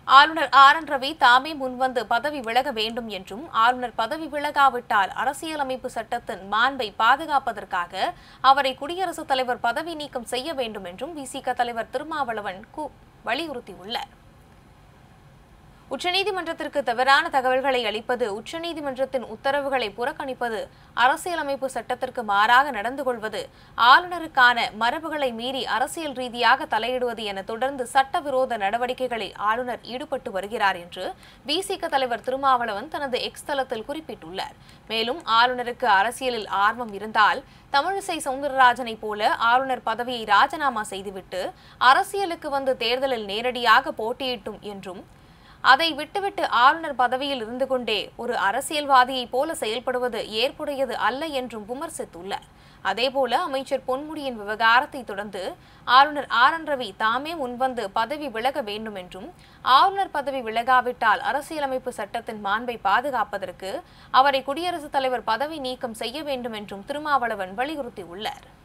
ஆளுநர் R N Ravi தாமே முன்வந்து பதவி விலக வேண்டும் என்றும் ஆளுநர் பதவி விலகாவிட்டால் அரசியலமைப்பு சட்டத்தின் மாண்பை பாதுகாப்பதற்காக அவரை குடியரசுத் தலைவர் பதவி நீக்கம் செய்ய வேண்டும் என்றும் விசிக தலைவர் திருமாவளவன் கு- வலியுறுத்தியுள்ளார் உச்சநீதிமன்றத்திற்கு தவறான தகவல்களை அளிப்பது உச்சநீதிமன்றத்தின் உத்தரவுகளை புறக்கணிப்பது அரசியலமைப்பு சட்டத்திற்கு மாறாக நடந்து கொள்வது ஆளுநருக்கான மரபுகளை மீறி அரசியல் ரீதியாக தலையிடுவது என தொடர்ந்து சட்டவிரோத நடவடிக்கைகளில் ஆளுநர் ஈடுபட்டு வருகிறார் என்று விசிக தலைவர் திருமாவளவன் தனது எக்ஸ் தளத்தில் குறிப்பிட்டுள்ளார் மேலும் ஆளுநருக்கு அரசியலில் ஆர்வம் இருந்தால் தமிழிசை சவுந்தரராஜனைப் போல ஆளுநர் பதவியை ராஜினாமா செய்துவிட்டு அரசியலுக்கு வந்து தேர்தலில் நேரடியாக போட்டியிட்டும் என்றும் அதை விட்டுவிட்டு ஆளுநர் பதவியில் இருந்து கொண்டே ஒரு அரசியல்வாதியைப் போல செயல்படுவது ஏற்புடையது அல்ல என்றும் விமர்சித்துள்ளார் அதேபோல அமைச்சர் பொன்முடியின் விவகாரத்தை தொடர்ந்து ஆளுநர் ஆர் என் ரவி தாமே முன்வந்து பதவி விலக வேண்டும் என்றும் ஆளுநர் பதவி விலகாவிட்டால் அரசியலமைப்பு சட்டத்தின் மாண்பை பாதுகாப்பதற்கு அவரை குடியரசுத் தலைவர் பதவி நீக்கம் செய்ய வேண்டும் என்றும் திருமாவளவன் வலியுறுத்தியுள்ளார்